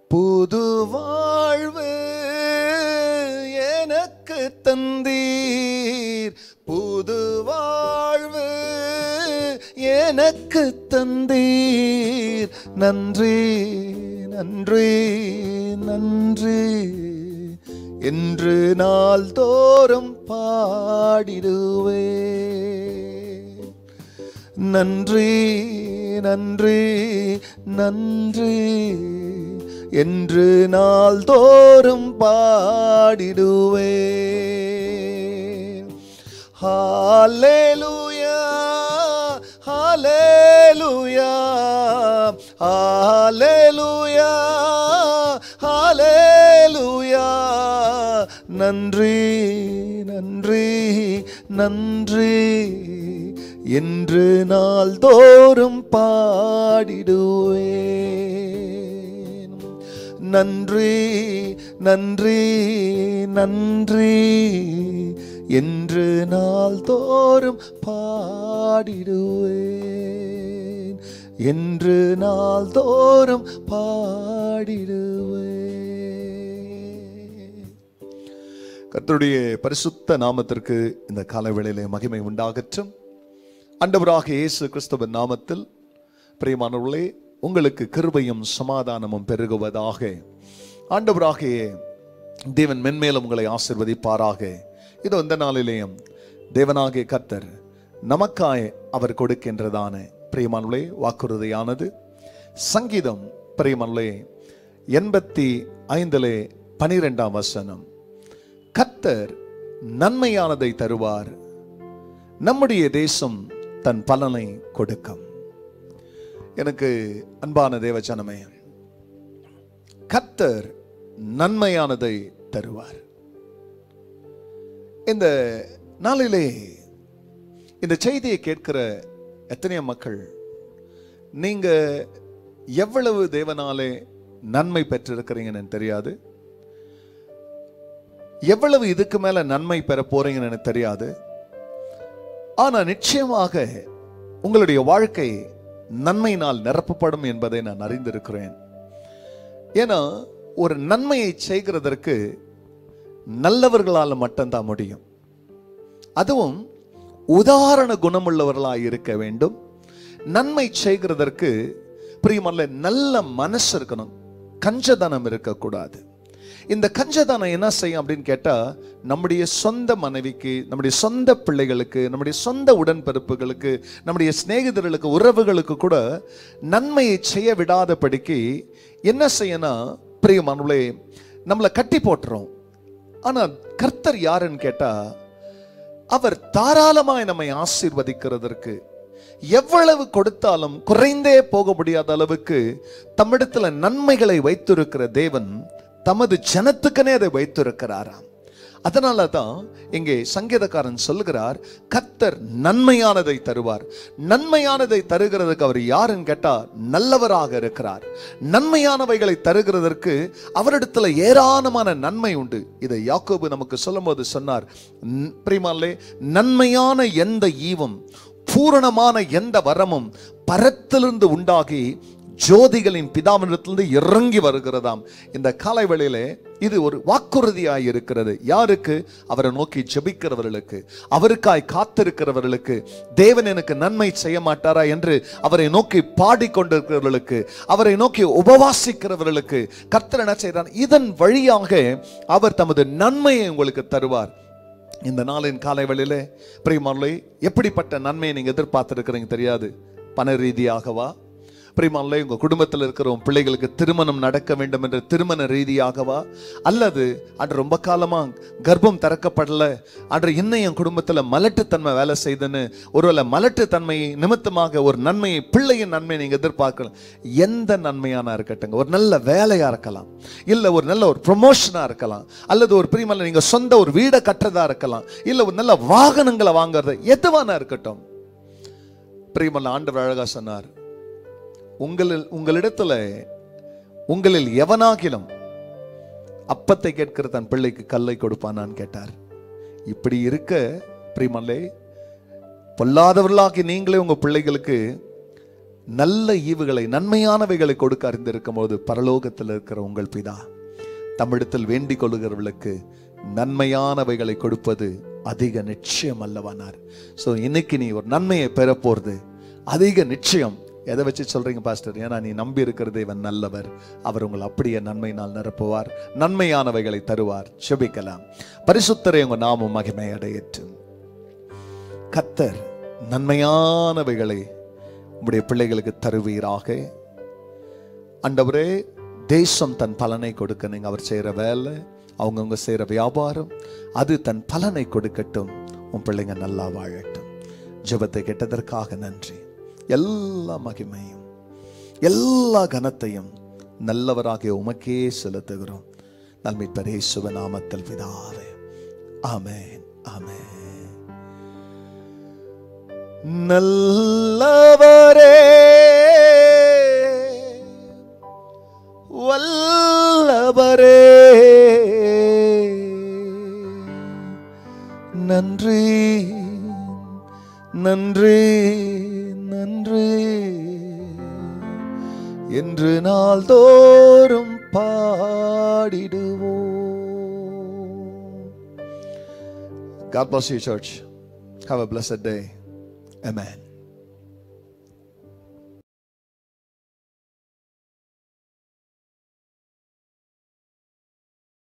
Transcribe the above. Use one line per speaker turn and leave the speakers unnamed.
புது வாழ்வு எனக்கு தந்தீர் புது வாழ்வு எனக்கு தந்தீர் நன்றி நன்றி நன்றி என்று நாள்தோறும் பாடிடுவேன் நன்றி நன்றி நன்றி என்று நாள்தோறும் பாடிடுவேன் ஹalleluya ஹalleluya ஹalleluya ஹalleluya நன்றி நன்றி நன்றி என்று நாள்தோறும் பாடிடுவேன் நன்றி நன்றி நன்றி என்று நாள்தோறும் பாடிடுவேன் என்று நாள்தோறும் பாடிடுவேன் கர்த்தருடைய பரிசுத்த நாமத்திற்கு இந்த காலவேளையிலே மகிமை உண்டாகட்டும் ஆண்டவராக இயேசு கிறிஸ்துவின் நாமத்தில் பிரியமானவர்களே உங்களுக்கு கிருபையும் சமாதானமும் பெருகுவதாக ஆண்டவராகிய தேவன் மென்மேலும் உங்களை ஆசிர்வதிப்பாராக இதோ இந்த நாளிலேயும் தேவனாகிய கர்த்தர் நமக்காய் அவர் கொடுக்கின்றதான பிரியமானவர்களே வாக்குறுதியானது சங்கீதம் பிரியமானவர்களே எண்பத்தி ஐந்திலே பனிரெண்டாம் வசனம் கர்த்தர் நன்மையானதை தருவார் நம்முடைய தேசம் தன் பலனை கொடுக்கும் எனக்கு அன்பான தேவஜனமே கர்த்தர் நன்மையானதை தருவார் இந்த நாளிலே இந்த செய்தியை கேட்கிற எத்தனையோ மக்கள் நீங்க எவ்வளவு தேவனாலே நன்மை பெற்றிருக்கிறீங்கன்னு எனக்கு தெரியாது எவ்வளவு இதுக்கு மேல நன்மை பெற போறீங்கன்னு எனக்கு தெரியாது ஆனா நிச்சயமாக உங்களுடைய வாழ்க்கை நன்மையினால் நிரப்பப்படும் என்பதை நான் அறிந்திருக்கிறேன் ஏன்னா ஒரு நன்மையை செய்கிறதற்கு நல்லவர்களால் மட்டும்தான் முடியும் அதுவும் உதாரண குணமுள்ளவர்களாய் இருக்க வேண்டும் நன்மை செய்கிறதற்கு பிரியமல்ல நல்ல மனசு இருக்கணும் கஞ்சதனம் இருக்கக்கூடாது இந்த கஞ்சதானம் என்ன செய்யும் அப்படின்னு கேட்டா நம்முடைய சொந்த மனைவிக்கு நம்முடைய சொந்த பிள்ளைகளுக்கு நம்முடைய சொந்த உடன்பிறப்புகளுக்கு நம்முடைய சிநேகிதர்களுக்கு உறவுகளுக்கு கூட நன்மையை செய்ய விடாதபடிக்கு என்ன செய்யணும் பிரியமானவளே நம்மளை கட்டி போட்டுரும் ஆனா கர்த்தர் யாருன்னு கேட்டா அவர் தாராளமாய் நம்மை ஆசீர்வதிக்கிறதற்கு எவ்வளவு கொடுத்தாலும் குறைந்தே போக முடியாத அளவுக்கு தம்மிடத்துல நன்மைகளை வைத்திருக்கிற தேவன் தமது ஜனத்துக்கனே அதை வைத்திருக்கிறாராம் அதனால தான் இங்கே சங்கீதக்காரன் சொல்லுகிறார் கத்தர் நன்மையானதை தருவார் நன்மையானதை தருகிறதுக்கு அவர் யாருன்னு கேட்டா நல்லவராக இருக்கிறார் நன்மையானவைகளை தருகிறதற்கு அவரிடத்துல ஏராளமான நன்மை உண்டு இதை யாக்கோபு நமக்கு சொல்லும்போது சொன்னார் "ந- பிரியமானே நன்மையான எந்த ஈவும் பூரணமான எந்த வரமும் பரத்திலிருந்து உண்டாகி ஜோதிகளின் பிதாவினிடத்திலிருந்து இறங்கி வருகிறதாம் இந்த காலை வேளையிலே இது ஒரு வாக்குறுதியாய் இருக்கிறது யாருக்கு அவரை நோக்கி ஜெபிக்கிறவர்களுக்கு அவருக்காய் காத்திருக்கிறவர்களுக்கு தேவன் எனக்கு நன்மை செய்ய மாட்டாரா என்று அவரை நோக்கி பாடிக்கொண்டிருக்கிறவர்களுக்கு அவரை நோக்கி உபவாசிக்கிறவர்களுக்கு கர்த்தர் என்ன செய்கிறார் இதன் வழியாக அவர் தமது நன்மையை உங்களுக்கு தருவார் இந்த நாளின் காலை வேளையிலே பிரியமானே எப்படிப்பட்ட நன்மையை நீங்க எதிர்பார்த்திருக்கிறீங்க தெரியாது பண ரீதியாகவா பிரியமானே உங்க குடும்பத்தில் இருக்கிற உன் பிள்ளைகளுக்கு திருமணம் நடக்க வேண்டும் என்ற திருமண ரீதியாகவா அல்லது அன்று ரொம்ப காலமா கர்ப்பம் திறக்கப்படல அன்று இன்னும் என் குடும்பத்தில் மலட்டுத்தன்மை வேலை செய்துன்னு ஒருவேளை மலட்டுத்தன்மை நிமித்தமாக ஒரு நன்மையை பிள்ளையின் நன்மையை நீங்க எதிர்பார்க்கலாம் எந்த நன்மையான இருக்கட்டுங்க ஒரு நல்ல வேலையா இருக்கலாம் இல்ல ஒரு நல்ல ஒரு ப்ரொமோஷனா இருக்கலாம் அல்லது ஒரு பிரியமல்ல நீங்க சொந்த ஒரு வீடை கட்டுறதா இருக்கலாம் இல்ல ஒரு நல்ல வாகனங்களை வாங்குறது எதுவானா இருக்கட்டும் பிரியமல்ல ஆண்டவர் அழகா சொன்னார் உங்களில் உங்களிடத்துல உங்களில் எவனாகிலும் அப்பத்தை கேட்கிற தன் பிள்ளைக்கு கல்லை கொடுப்பானான்னு கேட்டார் இப்படி இருக்க பிரியமல்லே பொல்லாதவர்களாகி நீங்களே உங்க பிள்ளைகளுக்கு நல்ல ஈவுகளை நன்மையானவைகளை கொடுக்க அறிந்திருக்கும் போது பரலோகத்தில் இருக்கிற உங்கள் பிதா தமிழத்தில் வேண்டிக் கொள்ளுகிறவர்களுக்கு நன்மையானவைகளை கொடுப்பது அதிக நிச்சயம் அல்லவானார் ஸோ இன்னைக்கு நீ ஒரு நன்மையை பெற போறது அதிக நிச்சயம் எதை வச்சு சொல்றீங்க பாஸ்டர் ஏன்னா நீ நம்பி இருக்கிறது இவன் நல்லவர் அவர் உங்களை அப்படியே நன்மையினால் நிரப்புவார் நன்மையானவைகளை தருவார் செபிக்கலாம் பரிசுத்தரை உங்க நாமும் மகிமை அடையட்டும் கத்தர் நன்மையானவைகளை உம்முடைய பிள்ளைகளுக்கு தருவீராக ஆண்டவரே தேசம் தன் பலனை கொடுக்க நீங்க அவர் செய்யற வேலை அவங்கவுங்க செய்யற வியாபாரம் அது தன் பலனை கொடுக்கட்டும் உன் பிள்ளைங்க நல்லா வாழட்டும் ஜெபத்தை கேட்டதற்காக நன்றி எல்லா மகிமையும் எல்லா கனத்தையும் நல்லவராகிய உமக்கே செலுத்துகிறோம் நல்மிப்பரே சுபநாமத்தில் பிதாவே ஆமென் ஆமென் நல்லவரே வல்லவரே நன்றி நன்றி நன்றி என்று நாள்தோறும் பாடிடுவோம் God bless you, church. Have a blessed day. Amen.